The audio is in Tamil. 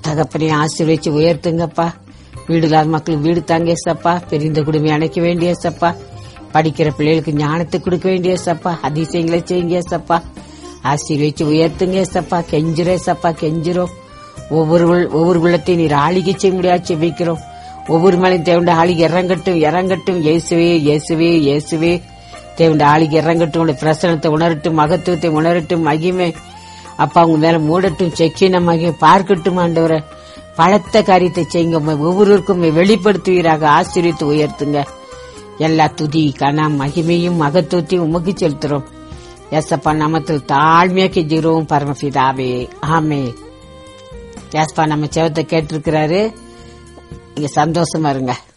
தகப்பனை ஆசீர்வச்சு உயர்த்துங்கப்பா வீடு இல்லாத மக்களுக்கு வீடு தாங்க ஏசப்பா பெரிந்த குடும்பம் அணைக்க வேண்டிய ஏசப்பா படிக்கிற பிள்ளைகளுக்கு ஞானத்தை கொடுக்க வேண்டிய ஏசப்பா அதிசயங்களை செய்யுங்க ஏசப்பா ஆசீர்வச்சு உயர்த்துங்க ஏசப்பா கெஞ்சிரோ ஏசப்பா கெஞ்சிரும் ஒவ்வொரு உள்- ஒவ்வொரு உள்ளத்தையும் நீர் ஆளிகை செய்ய முடியாது செபிக்கிறோம் ஒவ்வொரு மலையும் தேவண்ட ஆளிகை இறங்கட்டும் இறங்கட்டும் இயேசுவே இயேசுவே இயேசுவே தேவண்ட ஆளிகை இறங்கட்டும் உடைய பிரசனத்தை உணரட்டும் மகத்துவத்தை உணரட்டும் மகிமை அப்பா உங்க மேல மூடட்டும் செக்கின மகிமை பார்க்கட்டும் ஆண்டவரை பலத்த காரியத்தை செய்யுங்க உம்மை ஒவ்வொருவருக்கும் உம்மை வெளிப்படுத்துவீராக ஆசீர்வித்து உயர்த்துங்க எல்லா துதி கனம் மகிமையும் மகத்துவத்தையும் உமக்கு செலுத்துறோம் எஸ்அப்பா நாமத்தில் தாழ்மையா கெஞ்சுகிறோம் பரமபிதாவே ஆமே ஏஸ்பா நம்ம செவத்தை கேட்டிருக்கிறாரு நீங்க சந்தோஷமா இருங்க